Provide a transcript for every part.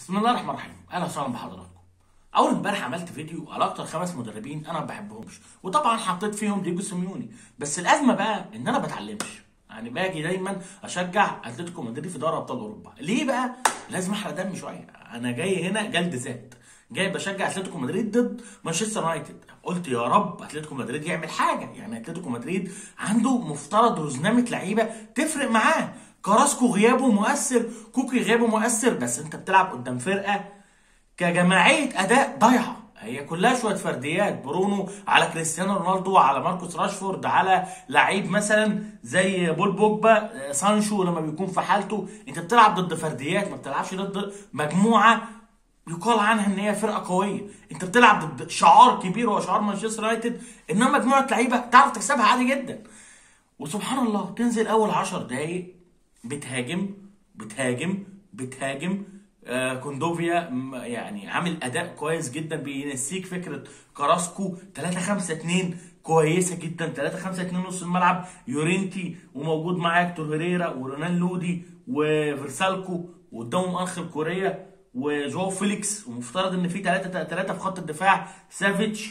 بسم الله الرحمن الرحيم اهلا وسهلا بحضراتكم اول امبارح عملت فيديو على اكتر خمس مدربين انا ما بحبهمش وطبعا حطيت فيهم ديجو سيميوني بس الازمه بقى ان انا بتعلمش يعني باجي دايما اشجع اتلتيكو مدريد في دوري ابطال اوروبا ليه بقى لازم احرق دم شويه انا جاي هنا جلد ذات جاي بشجع اتلتيكو مدريد ضد مانشستر يونايتد قلت يا رب اتلتيكو مدريد يعمل حاجه يعني اتلتيكو مدريد عنده مفترض رزنامه لعيبه تفرق معاه كراسكو غيابه مؤثر كوكي غيابه مؤثر بس انت بتلعب قدام فرقه كجماعيه اداء ضايعه هي كلها شويه فرديات برونو على كريستيانو رونالدو على ماركوس راشفورد على لعيب مثلا زي بول بوجبا سانشو لما بيكون في حالته انت بتلعب ضد فرديات ما بتلعبش ضد مجموعه يقال عنها ان هي فرقه قويه انت بتلعب ضد شعار كبير هو شعار مانشستر يونايتد انما مجموعه لعيبه تعرف تكسبها عادي جدا وسبحان الله تنزل اول 10 دقايق بتهاجم بتهاجم بتهاجم آه كوندوفيا م- يعني عامل اداء كويس جدا بينسيك فكره كراسكو 3 5 2 كويسه جدا 3 5 2 نص الملعب يورينتي وموجود معاك هيكتور هيريرا ورونان لودي وفيرسالكو وقدامهم انخل كوريا وجواو فيليكس ومفترض ان في 3 3 في خط الدفاع سافيتش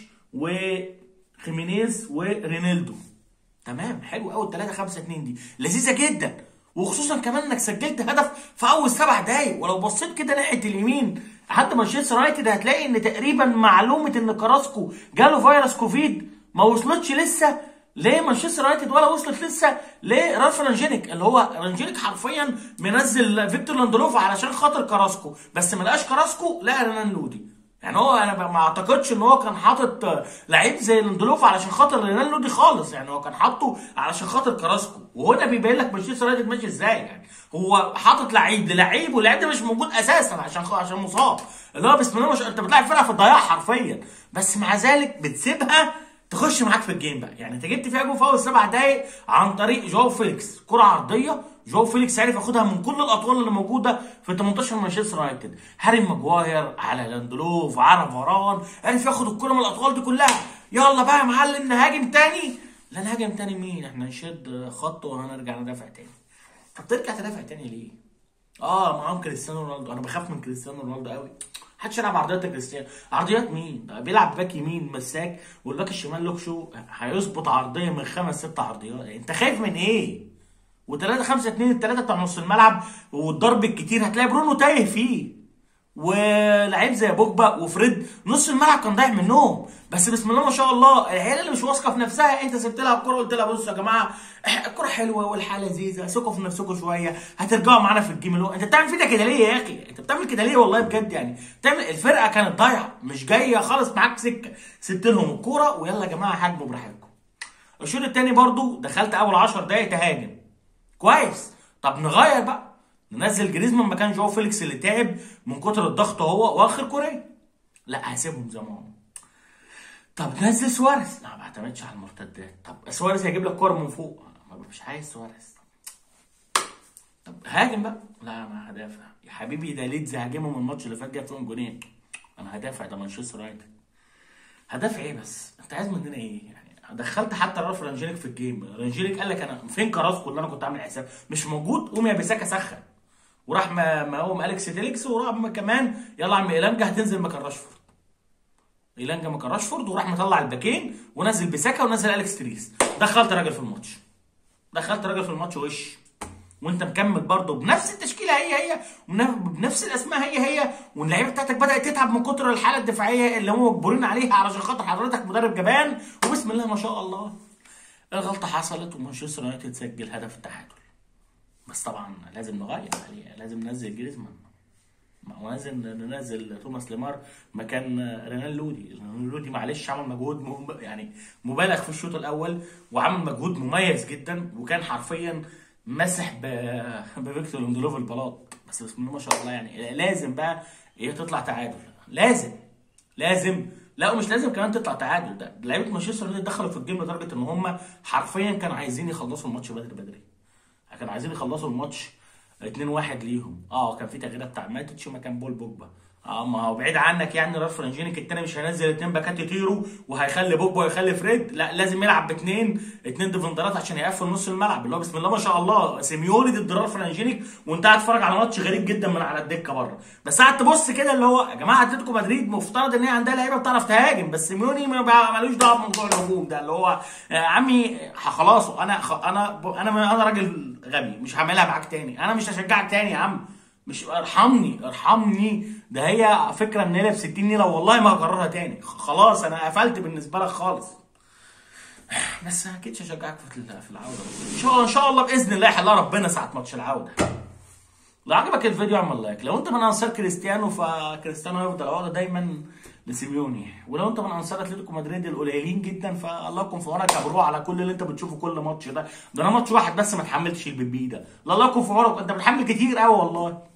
وخيمينيز ورينيلدو تمام حلو قوي 3 5 2 دي لذيذه جدا وخصوصا كمان انك سجلت هدف في اول سبع دقايق ولو بصيت كده ناحيه اليمين حتى مانشستر يونايتد هتلاقي ان تقريبا معلومه ان كراسكو جاله فيروس كوفيد ما وصلتش لسه لمانشستر يونايتد ولا وصلت لسه لرالف رانجينيك اللي هو رانجينيك حرفيا منزل فيكتور لاندولوف علشان خاطر كراسكو بس ما لقاش كراسكو لقى رنان لودي يعني هو انا ما اعتقدش ان هو كان حاطط لعيب زي لاندولوف علشان خاطر رينال لودي خالص يعني هو كان حاطه علشان خاطر كراسكو وهنا بيبين لك مانشستر يونايتد ماشي ازاي يعني هو حاطط لعيب للعيب واللعيب ده مش موجود اساسا عشان عشان مصاب اللي هو بسم الله ما شاء انت بتلعب فرقه في الضياع حرفيا بس مع ذلك بتسيبها تخش معاك في الجيم بقى يعني انت جبت فيها جول في اول سبع دقايق عن طريق جواو فيليكس كره عرضيه جواو فيليكس عرف ياخدها من كل الاطوال اللي موجوده في 18 مانشستر يونايتد هاري ماجواير على لاندلوف على فاران عرف ياخد الكره من الاطوال دي كلها يلا بقى يا معلم نهاجم تاني لا نهاجم تاني مين احنا نشد خط وهنرجع ندافع تاني طب ترجع تدافع تاني ليه اه معاهم كريستيانو رونالدو انا بخاف من كريستيانو رونالدو قوي محدش يلعب عرضيات كريستيانو عرضيات مين ده بيلعب باك يمين مساك والباك الشمال لوك شو هيظبط عرضيه من خمس ست عرضيات انت خايف من ايه و3 5 2 الثلاثه بتاع نص الملعب والضرب الكتير هتلاقي برونو تايه فيه ولعيب زي بوجبا وفريد نص الملعب كان ضايع منهم بس بسم الله ما شاء الله العيال اللي مش واثقه في نفسها انت سبت لها الكوره قلت لها بصوا يا جماعه الكوره حلوه والحاله لذيذه ثقوا في نفسكم شويه هترجعوا معانا في الجيم اللي هو انت بتعمل فينا كده ليه يا اخي انت بتعمل كده ليه والله بجد يعني بتعمل الفرقه كانت ضايعه مش جايه خالص معاك سكه سبت لهم الكوره ويلا يا جماعه حاجبوا براحتكم الشوط الثاني برضو دخلت اول 10 دقايق تهاجم كويس طب نغير بقى ننزل جريزمان مكان جو فيليكس اللي تعب من كتر الضغط هو واخر كوريا لا هسيبهم زي ما هم طب نزل سواريز لا ما بعتمدش على المرتدات طب سواريز هيجيب لك كوره من فوق ما مش عايز سواريز طب هاجم بقى لا انا هدافع يا حبيبي ده ليدز هاجمهم الماتش اللي فات جاب فيهم جونين انا هدافع ده مانشستر يونايتد هدافع ايه بس انت عايز مننا ايه يعني دخلت حتى رالف رانجينيك في الجيم رانجينيك قال لك انا فين كراسكو اللي انا كنت عامل حساب مش موجود قوم يا بيساكا سخن وراح ما مقوم اليكس ديليكس وراح كمان يلا عم ايلانجا هتنزل مكان راشفورد ايلانجا مكان راشفورد وراح مطلع الباكين ونزل بيساكا ونزل اليكس تريس دخلت راجل في الماتش دخلت راجل في الماتش وش وانت مكمل برضه بنفس التشكيله هي هي وبنفس الاسماء هي هي واللعيبه بتاعتك بدات تتعب من كتر الحاله الدفاعيه اللي هم مجبورين عليها علشان خاطر حضرتك مدرب جبان وبسم الله ما شاء الله الغلطه حصلت ومانشستر يونايتد سجل هدف التعادل بس طبعا لازم نغير عليه لازم ننزل جريزمان ولازم ننزل توماس ليمار مكان رينال لودي رينال لودي معلش عمل مجهود م... يعني مبالغ في الشوط الاول وعمل مجهود مميز جدا وكان حرفيا مسح ب... بفيكتور لوندولوف البلاط بس بسم الله ما شاء الله يعني لازم بقى هي تطلع تعادل لازم لازم لا ومش لازم كمان تطلع تعادل ده لعيبه مانشستر يونايتد دخلوا في الجيم لدرجه ان هم حرفيا كانوا عايزين يخلصوا الماتش بدري بدري كانوا عايزين يخلصوا الماتش 2 1 ليهم اه كان في تغييرات بتاع ماتش مكان بول بوجبا اه ما هو بعيد عنك يعني رالف رانجينيك التاني مش هينزل اتنين باكات يطيروا وهيخلي بوجبا ويخلي فريد لا لازم يلعب باتنين اتنين ديفندرات عشان يقفل نص الملعب اللي هو بسم الله ما شاء الله سيميوني ضد رالف رانجينيك وانت قاعد تتفرج على ماتش غريب جدا من على الدكه بره بس قاعد تبص كده اللي هو يا جماعه اتلتيكو مدريد مفترض ان هي عندها لعيبه بتعرف تهاجم بس سيميوني ما بقى- ملوش دعوه بموضوع الهجوم ده اللي هو يا عمي خلاص انا انا انا انا راجل غبي مش هعملها معاك تاني انا مش هشجعك تاني يا عم مش ارحمني ارحمني ده هي فكره منيله ب 60 نيله والله ما هكررها تاني خ- خلاص انا قفلت بالنسبه لك خالص بس اكيد مش هشجعك في ال- في العوده ان شاء الله ان شاء الله باذن الله يحلها ربنا ساعه ماتش العوده لو عجبك الفيديو اعمل لايك لو انت من انصار كريستيانو فكريستيانو هيفضل عقده دايما لسيميوني ولو انت من انصار اتلتيكو مدريد القليلين جدا فالله يكون في عونك يا برو على كل اللي انت بتشوفه كل ماتش ده ده انا ماتش واحد بس ما اتحملتش البيبي ده لا الله يكون في عونك انت بتحمل كتير قوي والله